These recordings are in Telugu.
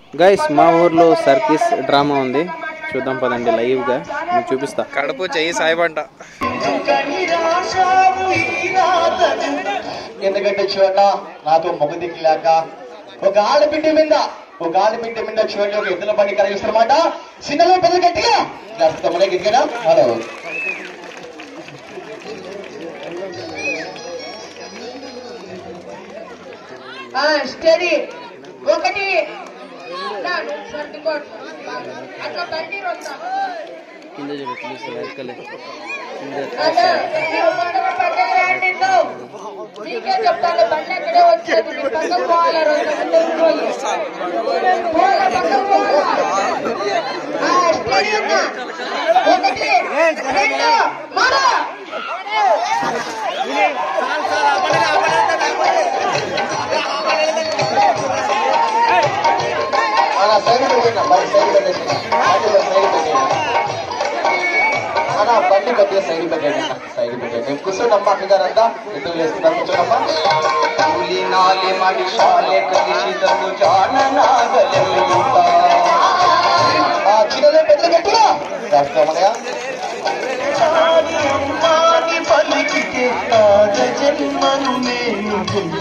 గైస్ మా ఊర్లో సర్కిస్ డ్రామా ఉంది చూద్దాం పదండి లైవ్ గా మీకు చూపిస్తా కడుపు చెయ్యి సాయిబంట ఎందుకంటే చూడ నాతో మొగ్గు దిక్కులేక ఒక ఆడబిడ్డ మీద ఒక ఆడబిడ్డ మీద చూడండి ఒక ఎద్దుల బండి కరిగిస్తారన్నమాట చిన్నలో పెద్ద గట్టిగా తమ్ముడే గట్టిగా హలో స్టడీ ఒకటి నా, నువ్వు సర్దుకోడు. అట్లా బండి రొత్తా. కింద చూడు ప్లీజ్ వెనకలే కింద అదే, మీరు ముందర పక్కన రండి, నువ్వు. నీకే చెప్తాను బండి అక్కడే వచ్చేది నీ పక్కన పోవాలి రొత్త ముందర పోయి. పోవాలా, పక్కన పోవాలా? ఆ, స్టడీ అన్నా. ఒకటి రెండు మరో మన సైడ్ పెట్టిన మరి సైడ్ పెట్టేసిన సైడ్ పెట్టేసిన అన్న బండి కొద్దిగా సైడ్ పెట్టండి అన్న సైడ్ పెట్టండి కూర్చోండమ్మ అక్కగారంతా ఎందుకు వేస్తున్నారు కూర్చోండమ్మా కూలి నాలి మడి షాలే కలిసిదము జాననాగలెల్లుత ఆ చిన్నదే పెద్ద గట్టిగా రాస్తామనయా పలికితే ఆడ జన్మను నేను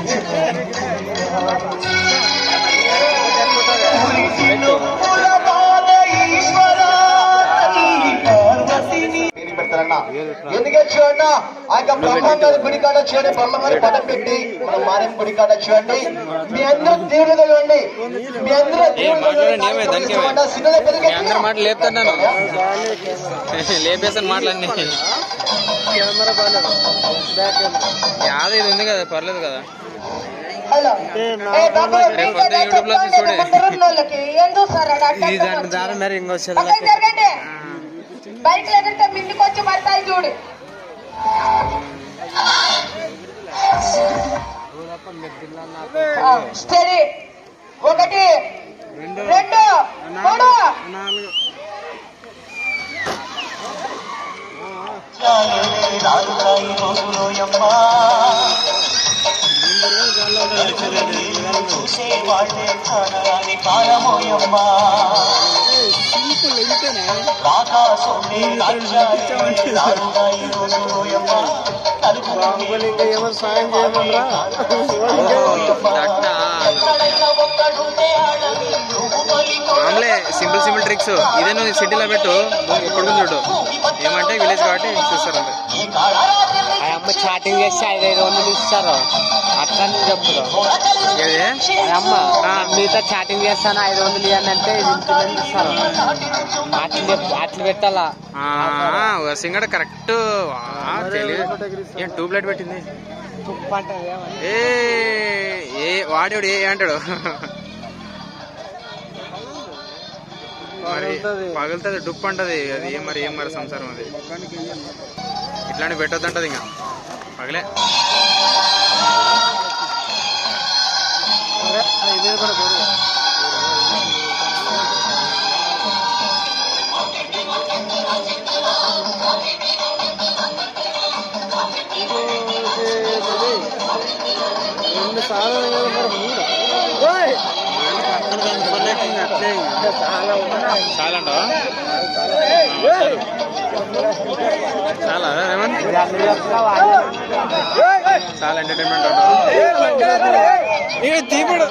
ఎందుకే చూడండి ఆ యొక్క బ్రహ్మంగారి గుడి కాడ చూడండి బ్రహ్మంగారి పదం పెట్టి మనం మారేం గుడి కాడ చూడండి మీ అందరూ దేవుడు చదవండి మీ అందరూ దేవుడు మాట్లాడండి, ఏమే, దానికి ఏమే? సినిమా మీ అందరి మాట లేపుతున్నాను లేపేసాను మాటలన్నీ యాద ఇది ఉంది కదా పర్లేదు కదా హలో ఏ బాబు రేపు పొద్దున్న యూట్యూబ్ లో చూడే. ఎందుకు సార్ అలా అట్లా మరి ఇంకో పక్కన జరగండి బైక్ ఎదురుతే మిందికి వచ్చి పడతాయి చూడు ఆ, స్టడీ ఒకటి రెండు మూడు మామూలే సింపుల్ సింపుల్ ట్రిక్స్ ఇదే నువ్వు సిటీలో పెట్టు ఒక్కడుకుని చూడు ఏమంటే విలేజ్ కాబట్టి చూస్తారు అంతే ఆ అమ్మ చాటింగ్ చేస్తే ఐదు ఐదు వందలు ఇస్తారు అట్లా చెప్తారు ఏది అమ్మ ఆ. మీతో చాటింగ్ చేస్తాను ఐదు వందలు ఇవ్వండి అంటే ఇది ఇంత మంది ఇస్తారు అట్లు చెప్- అట్లు పెట్టాలా సింగడ కరెక్ట్ తెలియదు ఏం ట్యూబ్ లైట్ పెట్టింది తుప్పు అంటది ఏమని. ఏ ఏ వాడేవాడు ఏ అంటాడు మరి పగులుతుంది డుప్పు అంటది అది ఏం మరి ఏం మరి సంసారం అది ఇట్లాంటి పెట్టొద్దంటది ఇంకా పగలే చాలా అంటావా చాలా రేవంత్ ఇది అన్ని చెప్తున్నా వాళ్ళే. చాలా ఎంటర్టైన్మెంట్ అంటావా తీపుడు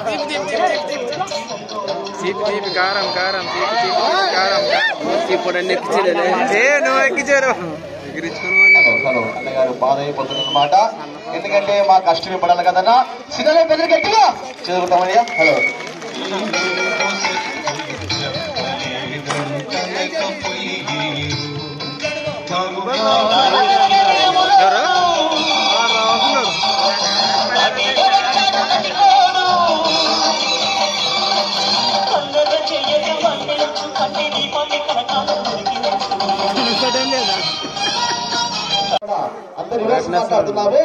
తీపి తీపి కారం కారం తీపి తీపి కారం ఇప్పుడు అన్ని ఎక్కించలే ఏ నువ్వు ఎక్కించారు ఎగిరించుకుని హలో అన్నగారు బాధ అయిపోతుంది అనమాట ఎందుకంటే మా కష్టం పడాలి కదన్నా సినిమా పెద్ద గట్టిగా చదువుతామయ్యా హలో ఎవరు అందరు రివర్స్ మాట్లాడుతున్నావు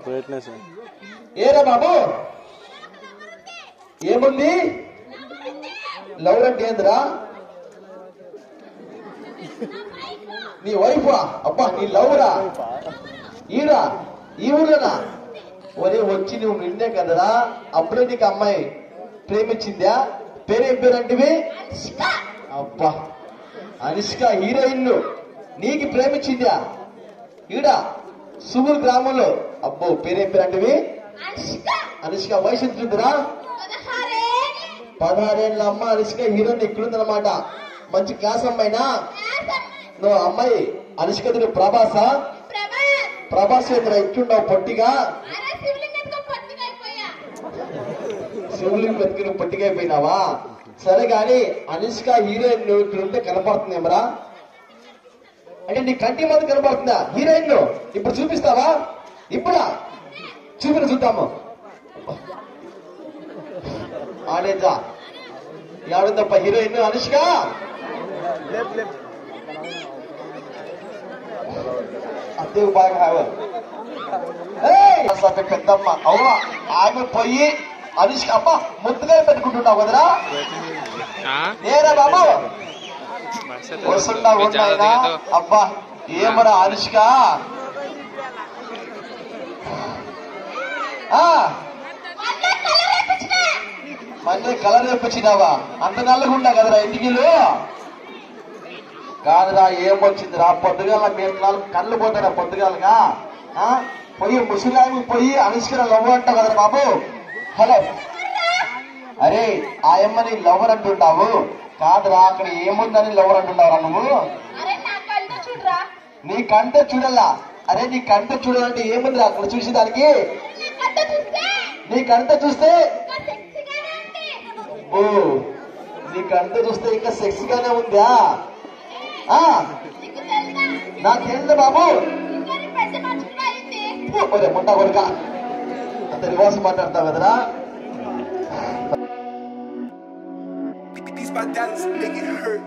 ఏరా బాబు ఏముంది లవ్ అంటే ఏందిరా నీ వైఫా అబ్బా నీ లవ్ రా ఈరా ఈ ఊరేనా ఒరే వచ్చి నువ్వు నిన్నే కదరా అప్పుడే నీకు అమ్మాయి ప్రేమించిందా పేరేం పేరు అంటే అబ్బా అనుష్క హీరోయిన్ నీకు ప్రేమించిందా ఈడ సుమూర్ గ్రామంలో అబ్బో పేరేం పేరు అంటే అనుష్క వయసు ఎంత ఉందిరా పదహారేళ్ళ అమ్మ అనుష్క హీరోయిన్ ఇక్కడుందన్నమాట మంచి క్లాస్ అమ్మాయినా నువ్వు అమ్మాయి అనుష్క నువ్వు ప్రభాసా ప్రభాస్ ఏంద్ర ఇట్లుండవు పొట్టిగా శివులింగం బతికి నువ్వు పొట్టిగా అయిపోయినావా సరే గాని అనుష్క హీరోయిన్ నువ్వు ఇక్కడ ఉంటే కనపడుతుందేమరా అంటే నీ కంటి మంది కనపడుతుందా హీరోయిన్ ఇప్పుడు చూపిస్తావా ఇప్పుడా చూపిన చూద్దాము ఆడేదా యాడుందప్ప హీరోయిన్ అనుష్క అదే బాగా హావ అసలు పెద్దమ్మ అవునా ఆమె పోయి అనుష్క అమ్మ ముద్దుగా పెట్టుకుంటున్నావు కదరా ఆ? నేరా బాబు బస్ అయితే వస్తున్నా మీరు చాలా ఉన్నాయినా దిగుతావు. అబ్బా ఏమరా అనుష్క ఆ మళ్ళీ కలర్ తెప్పించినావా అంత నల్లగా ఉండా కదరా ఇంటికిలు కాదురా ఏమొచ్చింది రా పొద్దుగాల మేము నాలుగు కళ్ళు పోతారా పొద్దుగాలగా ఆ? పోయి ముసలామి పోయి అనుష్కర లవ్ అంటావు కదరా బాబు హలో అరే ఆయమ్మని లవర్ అంటుంటావు కాదురా అక్కడ ఏముందని లవర్ అంటున్నావురా నువ్వు నీ కంటే చూడల్లా అరే నీ కంటే చూడాలంటే ఏముందిరా అక్కడ చూసేదానికి నీ కంటే చూస్తే ఓ నీ కంటే చూస్తే ఇంకా సెక్స్ గానే ఉందా ఆ నాకు తెలియదు బాబు ఒరే ముండా కొడుక అంత రివర్స్ మాట్లాడతావు కదరా These my daddies make it hurt.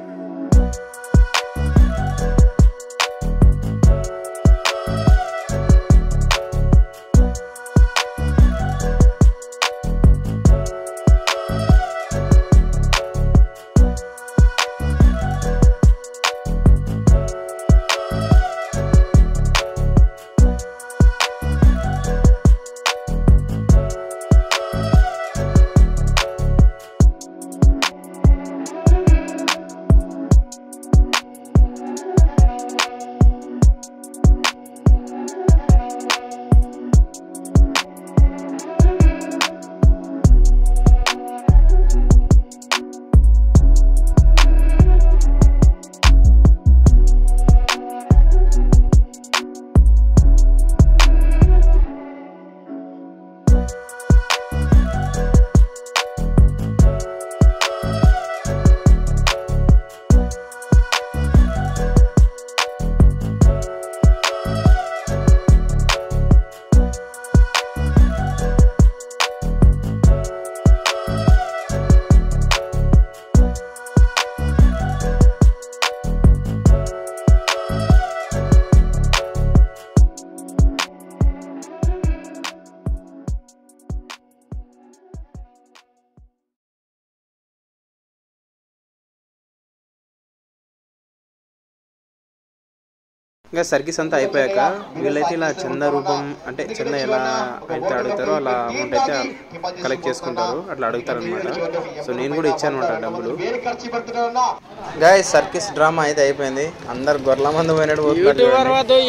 ఇంకా సర్కిస్ అంతా అయిపోయాక వీళ్ళైతే ఇలా చంద రూపం అంటే చంద ఎలా అయితే అడుగుతారో అలా అమౌంట్ అయితే కలెక్ట్ చేసుకుంటారు అట్లా అడుగుతారు అనమాట సో నేను కూడా ఇచ్చాను అనమాట డబ్బులు వేరే ఖర్చు పెడుతున్నా గాయ సర్కిస్ డ్రామా అయితే అయిపోయింది అందరు గొర్రెల మంది పోయినట్టు పోతున్నారు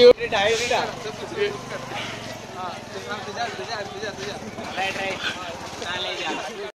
చూడండి.